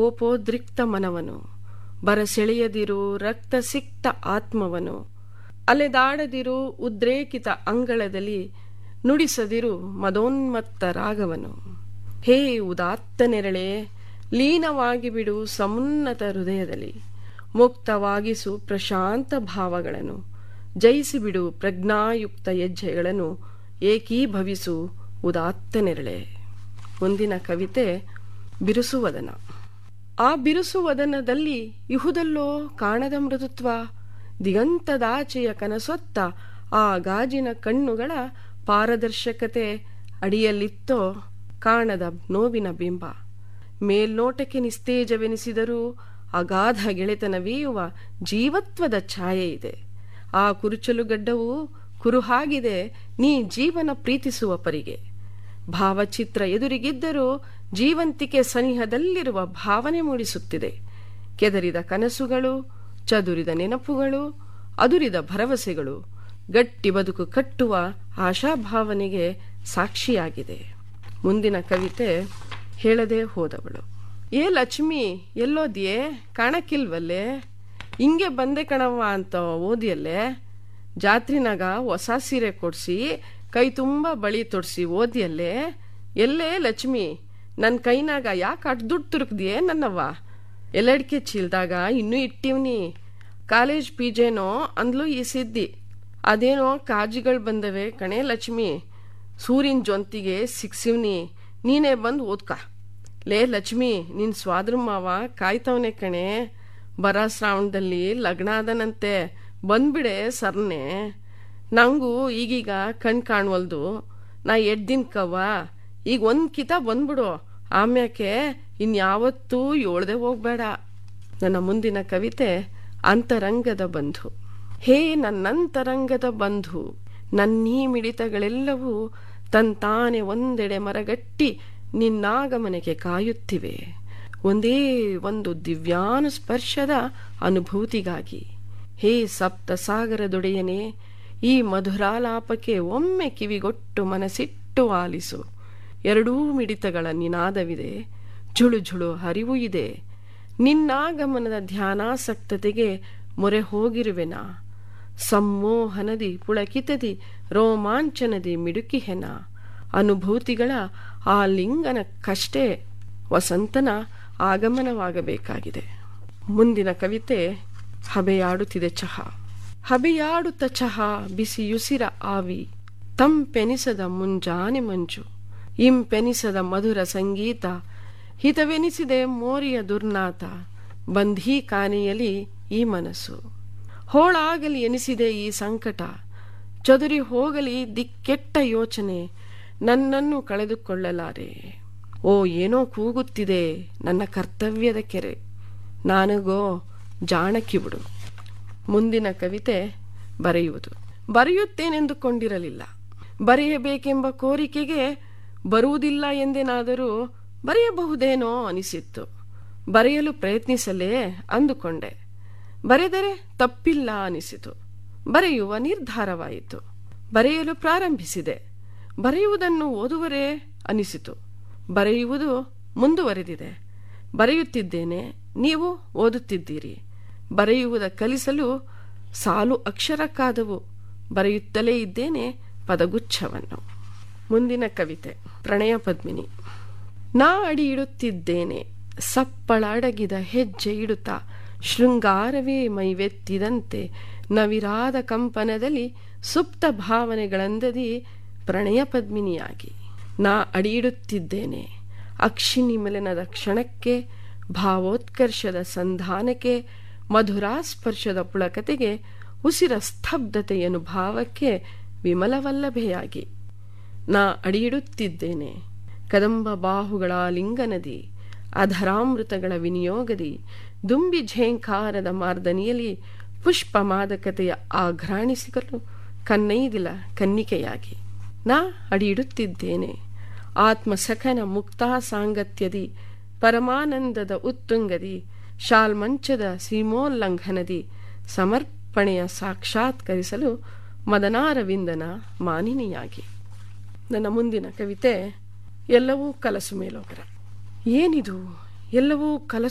ಕೋಪೋದ್ರಿಕ್ತ ಮನವನು ಬರಸೆಳೆಯದಿರು ರಕ್ತ ಸಿಕ್ತ ಆತ್ಮವನು ಅಲೆದಾಡದಿರು ಉದ್ರೇಕಿತ ಅಂಗಳದಲ್ಲಿ ನುಡಿಸದಿರು ಮದೋನ್ಮತ್ತ ರಾಗವನು ಹೇ ಉದಾತ್ತ ನೆರಳೆ ಲೀನವಾಗಿ ಬಿಡು ಸಮುನ್ನತ ಹೃದಯದಲ್ಲಿ ಮುಕ್ತವಾಗಿಸು ಪ್ರಶಾಂತ ಭಾವಗಳನ್ನು ಜಯಿಸಿಬಿಡು ಪ್ರಜ್ಞಾಯುಕ್ತ ಹೆಜ್ಜೆಗಳನ್ನು ಏಕೀಭವಿಸು ಉದಾತ್ತ ನೆರಳೆ ಮುಂದಿನ ಕವಿತೆ ಬಿರುಸುವದನ ಆ ಬಿರುಸುವದನದಲ್ಲಿ ಇಹುದಲ್ಲೋ ಕಾಣದ ಮೃದುತ್ವ ದಿಗಂತದಾಚೆಯ ಕನಸೊತ್ತ ಆ ಗಾಜಿನ ಕಣ್ಣುಗಳ ಪಾರದರ್ಶಕತೆ ಅಡಿಯಲ್ಲಿತ್ತೋ ಕಾಣದ ನೋವಿನ ಬಿಂಬ ಮೇಲ್ನೋಟಕ್ಕೆ ನಿಸ್ತೇಜವೆನಿಸಿದರೂ ಅಗಾಧ ಗೆಳೆತನವೀಯುವ ಜೀವತ್ವದ ಛಾಯೆ ಇದೆ ಆ ಕುರುಚಲುಗಡ್ಡವು ಕುರುಹಾಗಿದೆ ನೀ ಜೀವನ ಪ್ರೀತಿಸುವ ಪರಿಗೆ ಭಾವಚಿತ್ರ ಎದುರಿಗಿದ್ದರೂ ಜೀವಂತಿಕೆ ಸನಿಹದಲ್ಲಿರುವ ಭಾವನೆ ಮೂಡಿಸುತ್ತಿದೆ ಕೆದರಿದ ಕನಸುಗಳು ಚದುರಿದ ನೆನಪುಗಳು ಅದುರಿದ ಭರವಸೆಗಳು ಗಟ್ಟಿ ಬದುಕು ಕಟ್ಟುವ ಆಶಾಭಾವನೆಗೆ ಸಾಕ್ಷಿಯಾಗಿದೆ ಮುಂದಿನ ಕವಿತೆ ಹೇಳದೆ ಹೋದವಳು ಏ ಲಕ್ಷ್ಮಿ ಎಲ್ಲೋದ್ಯೆ ಕಾಣಕ್ಕಿಲ್ವಲ್ಲೇ ಹಿಂಗೆ ಬಂದೆ ಕಣವ್ವ ಅಂತ ಓದಿಯಲ್ಲೇ ಜಾತ್ರಿನಾಗ ಹೊಸ ಸೀರೆ ಕೊಡ್ಸಿ ಕೈ ತುಂಬ ಬಳಿ ತೊಡ್ಸಿ ಓದಿಯಲ್ಲೇ ಎಲ್ಲೇ ಲಕ್ಷ್ಮಿ ನನ್ನ ಕೈನಾಗ ಯಾಕೆ ಅಟ್ ದುಡ್ಡು ತುರುಕ್ದಿಯೇ ನನ್ನವ್ವ ಎಲ್ಲಡಿಕೆ ಚೀಲ್ದಾಗ ಇನ್ನೂ ಇಟ್ಟಿವ್ನಿ ಕಾಲೇಜ್ ಪಿಜೇನೋ ಅಂದ್ಲು ಈ ಸಿದ್ದಿ ಅದೇನೋ ಕಾಜಿಗಳು ಬಂದವೆ ಕಣೆ ಲಕ್ಷ್ಮಿ ಸೂರಿನ ಜೊಂತಿಗೆ ಸಿಕ್ಸಿವ್ನಿ ನೀನೇ ಬಂದು ಓದ್ಕ ಲೇ ಲಕ್ಷ್ಮಿ ನಿನ್ ಸ್ವಾದ್ರ ಮಾವ ಕಾಯ್ತವನೆ ಕಣೆ ಬರ ಶ್ರಾವಣದಲ್ಲಿ ಲಗ್ನ ಆದನಂತೆ ಬಂದ್ಬಿಡೆ ಸರ್ನೆ ನಂಗೂ ಈಗೀಗ ಕಣ್ ಕಾಣ್ವಲ್ದು ನಾ ಎಡ್ ದಿನಕ್ಕವ್ವ ಈಗ ಒಂದು ಕಿತ ಬಂದ್ಬಿಡು ಆಮ್ಯಾಕೆ ಇನ್ಯಾವತ್ತೂ ಏಳ್ದೆ ಹೋಗ್ಬೇಡ ನನ್ನ ಮುಂದಿನ ಕವಿತೆ ಅಂತರಂಗದ ಬಂಧು ಹೇ ನನ್ನಂತರಂಗದ ಬಂಧು ನನ್ನೀ ಮಿಡಿತಗಳೆಲ್ಲವೂ ತಂತಾನೆ ಒಂದೆಡೆ ಮರಗಟ್ಟಿ ನಿನ್ನಾಗಮನಕ್ಕೆ ಕಾಯುತ್ತಿವೆ ಒಂದೇ ಒಂದು ದಿವ್ಯಾನು ಸ್ಪರ್ಶದ ಅನುಭೂತಿಗಾಗಿ ಹೇ ಸಪ್ತ ಸಾಗರದೊಡೆಯನೇ ಈ ಮಧುರಾಲಾಪಕ್ಕೆ ಒಮ್ಮೆ ಕಿವಿಗೊಟ್ಟು ಮನಸ್ಸಿಟ್ಟು ಆಲಿಸು ಎರಡೂ ಮಿಡಿತಗಳ ನಿನಾದವಿದೆ ಝುಳು ಝುಳು ಹರಿವು ಇದೆ ನಿನ್ನಾಗಮನದ ಧ್ಯಾನಾಸಕ್ತತೆಗೆ ಮೊರೆ ಹೋಗಿರುವೆನ ಸಮ್ಮೋಹನದಿ ಪುಳಕಿತದಿ ರೋಮಾಂಚನದಿ ಮಿಡುಕಿಹೆನ ಅನುಭೂತಿಗಳ ಆ ಲಿಂಗನ ಕಷ್ಟೇ ವಸಂತನ ಆಗಮನವಾಗಬೇಕಾಗಿದೆ ಮುಂದಿನ ಕವಿತೆ ಹಬೆಯಾಡುತ್ತಿದೆ ಚಹಾ ಹಬೆಯಾಡುತ್ತ ಚಹಾ ಬಿಸಿಯುಸಿರ ಆವಿ ತಂಪೆನಿಸದ ಮುಂಜಾನೆ ಮಂಜು ಇಂಪೆನಿಸದ ಮಧುರ ಸಂಗೀತ ಹಿತವೆನಿಸಿದೆ ಮೋರಿಯ ದುರ್ನಾತ ಬಂಧೀ ಕಾನೆಯಲಿ ಈ ಮನಸ್ಸು ಹೋಳಾಗಲಿ ಎನಿಸಿದೆ ಈ ಸಂಕಟ ಚದುರಿ ಹೋಗಲಿ ದಿಕ್ಕೆಟ್ಟ ಯೋಚನೆ ನನ್ನನ್ನು ಕಳೆದುಕೊಳ್ಳಲಾರೆ ಓ ಏನೋ ಕೂಗುತ್ತಿದೆ ನನ್ನ ಕರ್ತವ್ಯದ ಕೆರೆ ನಾನಗೋ ಜಾಣಕಿ ಬಿಡು ಮುಂದಿನ ಕವಿತೆ ಬರೆಯುವುದು ಬರೆಯುತ್ತೇನೆಂದುಕೊಂಡಿರಲಿಲ್ಲ ಬರೆಯಬೇಕೆಂಬ ಕೋರಿಕೆಗೆ ಬರುವುದಿಲ್ಲ ಎಂದೇನಾದರೂ ಬರೆಯಬಹುದೇನೋ ಅನಿಸಿತ್ತು ಬರೆಯಲು ಪ್ರಯತ್ನಿಸಲೇ ಅಂದುಕೊಂಡೆ ಬರೆದರೆ ತಪ್ಪಿಲ್ಲ ಅನಿಸಿತು ಬರೆಯುವ ನಿರ್ಧಾರವಾಯಿತು ಬರೆಯಲು ಪ್ರಾರಂಭಿಸಿದೆ ಬರೆಯುವುದನ್ನು ಓದುವರೇ ಅನಿಸಿತು ಬರೆಯುವುದು ಮುಂದುವರೆದಿದೆ ಬರೆಯುತ್ತಿದ್ದೇನೆ ನೀವು ಓದುತ್ತಿದ್ದೀರಿ ಬರೆಯುವುದ ಕಲಿಸಲು ಸಾಲು ಅಕ್ಷರಕ್ಕಾದವು ಬರೆಯುತ್ತಲೇ ಇದ್ದೇನೆ ಪದಗುಚ್ಛವನ್ನು ಮುಂದಿನ ಕವಿತೆ ಪ್ರಣಯ ಪದ್ಮಿನಿ ನಾ ಅಡಿ ಇಡುತ್ತಿದ್ದೇನೆ ಸಪ್ಪಳ ಅಡಗಿದ ಹೆಜ್ಜೆ ಇಡುತ್ತಾ ಶೃಂಗಾರವೇ ಮೈವೆತ್ತಿದಂತೆ ನವಿರಾದ ಕಂಪನದಲ್ಲಿ ಸುಪ್ತ ಭಾವನೆಗಳಂದದಿ ಪ್ರಣಯ ಪದ್ಮಿನಿಯಾಗಿ ನಾ ಅಡಿಯಿಡುತ್ತಿದ್ದೇನೆ ಅಕ್ಷಿಣಿ ಮಿಲನದ ಕ್ಷಣಕ್ಕೆ ಭಾವೋತ್ಕರ್ಷದ ಸಂಧಾನಕ್ಕೆ ಮಧುರಾಸ್ಪರ್ಶದ ಪುಳಕತೆಗೆ ಉಸಿರ ಸ್ತಬ್ಧತೆಯನ್ನು ಭಾವಕ್ಕೆ ವಿಮಲವಲ್ಲಭೆಯಾಗಿ ನಾ ಅಡಿಯಿಡುತ್ತಿದ್ದೇನೆ ಕದಂಬ ಬಾಹುಗಳ ಲಿಂಗನದಿ ಅಧರಾಮೃತಗಳ ವಿನಿಯೋಗದಿ ದುಂಬಿ ಝೇಂಕಾರದ ಮಾರ್ದನಿಯಲ್ಲಿ ಪುಷ್ಪ ಮಾದಕತೆಯ ಆಘ್ರಾಣಿಸಿಗಲು ಕನ್ನೈದಿಲ ಕನ್ನಿಕೆಯಾಗಿ ನಾ ಅಡಿಯಿಡುತ್ತಿದ್ದೇನೆ ಆತ್ಮಸಖನ ಮುಕ್ತಾ ಸಾಂಗತ್ಯದಿ ಪರಮಾನಂದದ ಉತ್ತುಂಗದಿ ಶಾಲ್ಮಂಚದ ಸೀಮೋಲ್ಲಂಘನದಿ ಸಮರ್ಪಣೆಯ ಸಾಕ್ಷಾತ್ಕರಿಸಲು ಮದನಾರವಿಂದನ ಮಾನಿನಿಯಾಗಿ ನನ್ನ ಮುಂದಿನ ಕವಿತೆ ಎಲ್ಲವೂ ಕಲಸು ಮೇಲೋಗರ ಏನಿದು ಎಲ್ಲವೂ ಕಲಸು